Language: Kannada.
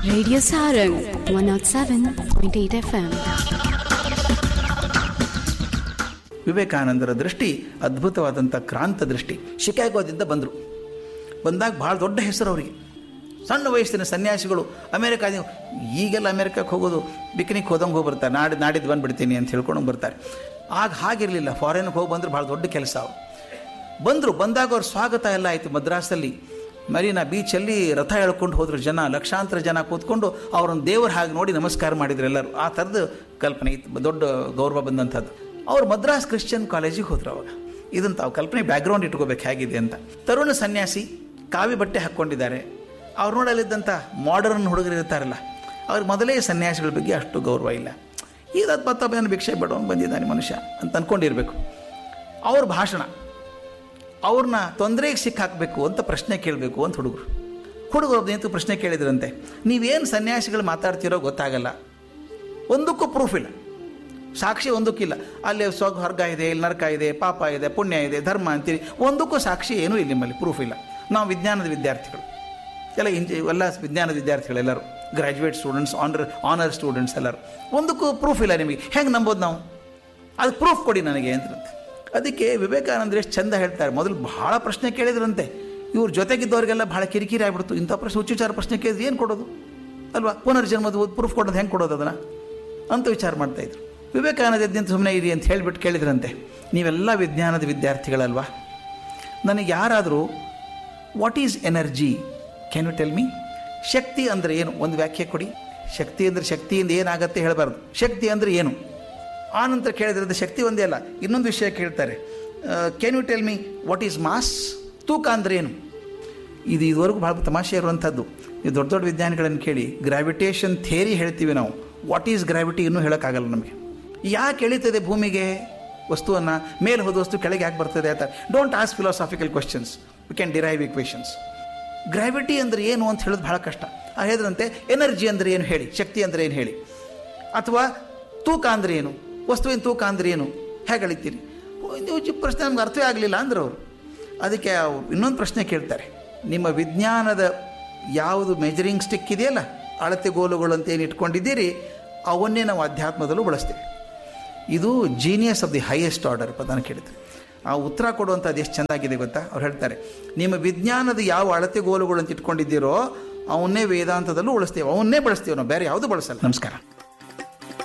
Radio Sarang 107.8 FM. ವಿವೇಕಾನಂದರ ದೃಷ್ಟಿ ಅದ್ಭುತವಾದಂಥ ಕ್ರಾಂತ ದೃಷ್ಟಿ ಶಿಕಾಗೋದಿಂದ ಬಂದರು ಬಂದಾಗ ಭಾಳ ದೊಡ್ಡ ಹೆಸರು ಅವರಿಗೆ ಸಣ್ಣ ವಯಸ್ಸಿನ ಸನ್ಯಾಸಿಗಳು ಅಮೇರಿಕಾದ ಈಗೆಲ್ಲ ಅಮೇರಿಕಕ್ಕೆ ಹೋಗೋದು ಪಿಕ್ನಿಕ್ ಹೋದಂಗೆ ಹೋಗಿ ಬರ್ತಾರೆ ನಾಡಿ ನಾಡಿದ್ದು ಬಂದುಬಿಡ್ತೀನಿ ಅಂತ ಹೇಳ್ಕೊಂಡು ಬರ್ತಾರೆ ಆಗ ಹಾಗಿರಲಿಲ್ಲ ಫಾರಿನ್ಗೆ ಹೋಗಿ ಬಂದ್ರೆ ಭಾಳ ದೊಡ್ಡ ಕೆಲಸ ಅವರು ಬಂದರು ಬಂದಾಗ ಅವ್ರ ಸ್ವಾಗತ ಎಲ್ಲ ಆಯಿತು ಮದ್ರಾಸಲ್ಲಿ ಮರೀನಾ ಬೀಚಲ್ಲಿ ರಥ ಎಳ್ಕೊಂಡು ಹೋದ್ರು ಜನ ಲಕ್ಷಾಂತರ ಜನ ಕೂತ್ಕೊಂಡು ಅವ್ರನ್ನ ದೇವರ ಹಾಗೆ ನೋಡಿ ನಮಸ್ಕಾರ ಮಾಡಿದ್ರು ಎಲ್ಲರೂ ಆ ಥರದ ಕಲ್ಪನೆ ಇತ್ತು ದೊಡ್ಡ ಗೌರವ ಬಂದಂಥದ್ದು ಅವ್ರು ಮದ್ರಾಸ್ ಕ್ರಿಶ್ಚಿಯನ್ ಕಾಲೇಜಿಗೆ ಹೋದ್ರು ಅವಾಗ ಇದನ್ನು ತಾವು ಕಲ್ಪನೆ ಬ್ಯಾಕ್ಗ್ರೌಂಡ್ ಇಟ್ಕೋಬೇಕು ಹೇಗಿದೆ ಅಂತ ತರುಣ ಸನ್ಯಾಸಿ ಕಾವಿ ಬಟ್ಟೆ ಹಾಕ್ಕೊಂಡಿದ್ದಾರೆ ಅವ್ರು ನೋಡಲಿದ್ದಂಥ ಮಾಡರ್ನ್ ಹುಡುಗರು ಇರ್ತಾರಲ್ಲ ಅವ್ರಿಗೆ ಮೊದಲೇ ಸನ್ಯಾಸಿಗಳ ಬಗ್ಗೆ ಅಷ್ಟು ಗೌರವ ಇಲ್ಲ ಈಗ ಅದು ಮತ್ತೊಬ್ಬನ ಭಿಕ್ಷೆ ಬೇಡವನು ಬಂದಿದ್ದಾನೆ ಮನುಷ್ಯ ಅಂತ ಅಂದ್ಕೊಂಡಿರ್ಬೇಕು ಅವ್ರ ಭಾಷಣ ಅವ್ರನ್ನ ತೊಂದರೆಗೆ ಸಿಕ್ಕಾಕಬೇಕು ಅಂತ ಪ್ರಶ್ನೆ ಕೇಳಬೇಕು ಅಂತ ಹುಡುಗರು ಹುಡುಗರು ನಿಂತು ಪ್ರಶ್ನೆ ಕೇಳಿದ್ರಂತೆ ನೀವೇನು ಸನ್ಯಾಸಿಗಳು ಮಾತಾಡ್ತಿರೋ ಗೊತ್ತಾಗಲ್ಲ ಒಂದಕ್ಕೂ ಪ್ರೂಫ್ ಇಲ್ಲ ಸಾಕ್ಷಿ ಒಂದಕ್ಕಿಲ್ಲ ಅಲ್ಲಿ ಸ್ವರ್ಗ ಹೊರ್ಗ ಇದೆ ಇಲ್ಲಿ ನರಕ ಇದೆ ಪಾಪ ಇದೆ ಪುಣ್ಯ ಇದೆ ಧರ್ಮ ಅಂತೀರಿ ಒಂದಕ್ಕೂ ಸಾಕ್ಷಿ ಏನೂ ಇಲ್ಲ ನಿಮ್ಮಲ್ಲಿ ಪ್ರೂಫ್ ಇಲ್ಲ ನಾವು ವಿಜ್ಞಾನದ ವಿದ್ಯಾರ್ಥಿಗಳು ಎಲ್ಲ ಇಂಜಿ ಎಲ್ಲ ವಿಜ್ಞಾನದ ವಿದ್ಯಾರ್ಥಿಗಳು ಎಲ್ಲರೂ graduate students honour honour students ಎಲ್ಲರೂ ಒಂದಕ್ಕೂ ಪ್ರೂಫ್ ಇಲ್ಲ ನಿಮಗೆ ಹೆಂಗೆ ನಂಬೋದು ನಾವು ಅದು ಪ್ರೂಫ್ ಕೊಡಿ ನನಗೆ ಅಂತಂತೆ ಅದಕ್ಕೆ ವಿವೇಕಾನಂದರು ಎಷ್ಟು ಚಂದ ಹೇಳ್ತಾರೆ ಮೊದಲು ಭಾಳ ಪ್ರಶ್ನೆ ಕೇಳಿದ್ರಂತೆ ಇವ್ರ ಜೊತೆಗಿದ್ದವರಿಗೆಲ್ಲ ಭಾಳ ಕಿರಿಕಿರಿ ಆಗ್ಬಿಡ್ತು ಇಂಥ ಪ್ರಶ್ನೆ ಹುಚ್ಚುಚಾರ ಪ್ರಶ್ನೆ ಕೇಳಿದ್ರೆ ಏನು ಕೊಡೋದು ಅಲ್ವಾ ಪುನರ್ಜನ್ಮದ ಪ್ರೂಫ್ ಕೊಡೋದು ಹೆಂಗೆ ಕೊಡೋದು ಅದನ್ನು ಅಂತ ವಿಚಾರ ಮಾಡ್ತಾಯಿದ್ರು ವಿವೇಕಾನಂದ ಎದ್ದಿಂತ ಸುಮ್ಮನೆ ಇರಿ ಅಂತ ಹೇಳಿಬಿಟ್ಟು ಕೇಳಿದ್ರಂತೆ ನೀವೆಲ್ಲ ವಿಜ್ಞಾನದ ವಿದ್ಯಾರ್ಥಿಗಳಲ್ವಾ ನನಗೆ ಯಾರಾದರೂ what is energy can you tell me ಶಕ್ತಿ ಅಂದರೆ ಏನು ಒಂದು ವ್ಯಾಖ್ಯೆ ಕೊಡಿ ಶಕ್ತಿ ಅಂದರೆ ಶಕ್ತಿಯಿಂದ ಏನಾಗತ್ತೆ ಹೇಳಬಾರ್ದು ಶಕ್ತಿ ಅಂದರೆ ಏನು ಆ ನಂತರ ಕೇಳಿದ್ರದ ಶಕ್ತಿ ಒಂದೇ ಅಲ್ಲ ಇನ್ನೊಂದು ವಿಷಯ ಕೇಳ್ತಾರೆ can you tell me what is mass ತೂಕ ಅಂದರೆ ಏನು ಇದು ಇದುವರೆಗೂ ಭಾಳ ತಮಾಷೆ ಇರುವಂಥದ್ದು ನೀವು ದೊಡ್ಡ ದೊಡ್ಡ ವಿಜ್ಞಾನಿಗಳನ್ನು ಕೇಳಿ ಗ್ರಾವಿಟೇಷನ್ ಥೇರಿ ಹೇಳ್ತೀವಿ ನಾವು ವಾಟ್ ಈಸ್ ಗ್ರಾವಿಟಿ ಇನ್ನೂ ಹೇಳೋಕ್ಕಾಗಲ್ಲ ನಮಗೆ ಯಾಕೆ ಎಳಿತದೆ ಭೂಮಿಗೆ ವಸ್ತುವನ್ನು ಮೇಲೆ ಹೋದ ವಸ್ತು ಕೆಳಗೆ ಯಾಕೆ ಬರ್ತದೆ ಅಂತ don't ask philosophical questions we can derive equations gravity ಅಂದರೆ ಏನು ಅಂತ ಹೇಳೋದು ಭಾಳ ಕಷ್ಟ ಆ ಹೇಳಿದ್ರಂತೆ ಎನರ್ಜಿ ಅಂದರೆ ಏನು ಹೇಳಿ ಶಕ್ತಿ ಅಂದರೆ ಏನು ಹೇಳಿ ಅಥವಾ ತೂಕ ಅಂದರೆ ಏನು ವಸ್ತುವಿನ ತೂಕ ಅಂದರೆ ಏನು ಹೇಗೆ ಅಳಿತೀರಿ ನೀವು ಚಿಕ್ಕ ಪ್ರಶ್ನೆ ನಮ್ಗೆ ಅರ್ಥವೇ ಆಗಲಿಲ್ಲ ಅಂದ್ರೆ ಅವರು ಅದಕ್ಕೆ ಅವ್ರು ಇನ್ನೊಂದು ಪ್ರಶ್ನೆ ಕೇಳ್ತಾರೆ ನಿಮ್ಮ ವಿಜ್ಞಾನದ ಯಾವುದು ಮೆಜರಿಂಗ್ ಸ್ಟಿಕ್ ಇದೆಯಲ್ಲ ಅಳತೆಗೋಲುಗಳು ಅಂತ ಏನು ಇಟ್ಕೊಂಡಿದ್ದೀರಿ ಅವನ್ನೇ ನಾವು ಅಧ್ಯಾತ್ಮದಲ್ಲೂ ಬಳಸ್ತೀವಿ ಇದು genius of the highest order ಪದನ ಕೇಳಿದ್ರು ಆ ಉತ್ತರ ಕೊಡುವಂಥದ್ದು ಎಷ್ಟು ಚೆನ್ನಾಗಿದೆ ಗೊತ್ತಾ ಅವ್ರು ಹೇಳ್ತಾರೆ ನಿಮ್ಮ ವಿಜ್ಞಾನದ ಯಾವ ಅಳತೆಗೋಲುಗಳು ಅಂತ ಇಟ್ಕೊಂಡಿದ್ದೀರೋ ಅವನ್ನೇ ವೇದಾಂತದಲ್ಲೂ ಉಳಿಸ್ತೀವಿ ಅವನ್ನೇ ಬಳಸ್ತೀವಿ ನಾವು ಬೇರೆ ಯಾವುದು ಬಳಸಲ್ಲ ನಮಸ್ಕಾರ